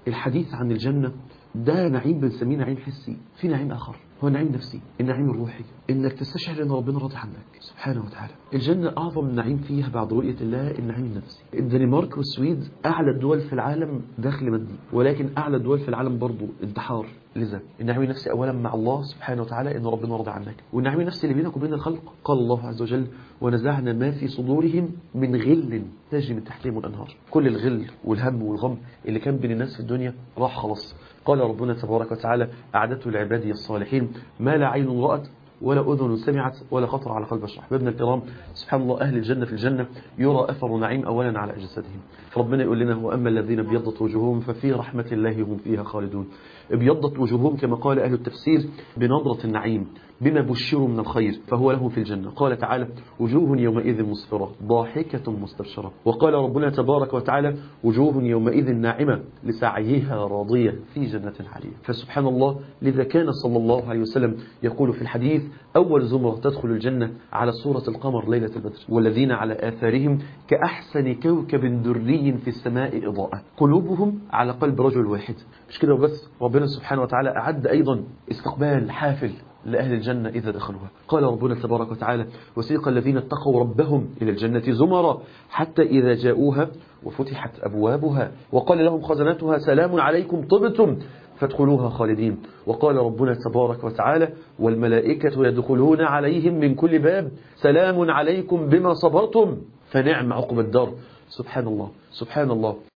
الحديث عن الجنة ده نعيم بنسميه نعيم حسي في نعيم آخر هو النعيم النفسي النعيم الروحي انك تستشعر ان ربنا راضي عنك سبحانه وتعالى الجنة اعظم نعيم فيها بعد رؤية الله النعيم النفسي الدنمارك والسويد اعلى الدول في العالم دخل مادي ولكن اعلى الدول في العالم برضو انتحار لذا النعيم النفسي اولا مع الله سبحانه وتعالى ان ربنا راضي عنك والنعيم النفسي اللي بينك وبين الخلق قال الله عز وجل ونزعنا ما في صدورهم من غل تجري من تحتهم الانهار كل الغل والهم والغم اللي كان بين الناس في الدنيا راح خلاص قال ربنا تبارك وتعالى أعددت لعبادي الصالحين ما لا عين رأت ولا أذن سمعت ولا خطر على قلب بشر أحبابنا الكرام سبحان الله أهل الجنة في الجنة يرى أثر نعيم أولا على أجسادهم فربنا يقول لنا وأما الذين ابيضت وجوههم ففي رحمة الله هم فيها خالدون ابيضت وجوههم كما قال أهل التفسير بنظرة النعيم بما بشروا من الخير فهو له في الجنة قال تعالى وجوه يومئذ مسفرة ضاحكة مستبشرة وقال ربنا تبارك وتعالى وجوه يومئذ ناعمة لسعيها راضية في جنة عالية فسبحان الله لذا كان صلى الله عليه وسلم يقول في الحديث أول زمرة تدخل الجنة على صورة القمر ليلة البدر والذين على آثارهم كأحسن كوكب دري في السماء إضاءة قلوبهم على قلب رجل واحد مش كده وبس ربنا سبحانه وتعالى أعد أيضا استقبال حافل لأهل الجنة إذا دخلوها قال ربنا تبارك وتعالى وسيق الذين اتقوا ربهم إلى الجنة زمرا حتى إذا جاءوها وفتحت أبوابها وقال لهم خزنتها سلام عليكم طبتم فادخلوها خالدين وقال ربنا تبارك وتعالى والملائكة يدخلون عليهم من كل باب سلام عليكم بما صبرتم فنعم عقب الدار سبحان الله سبحان الله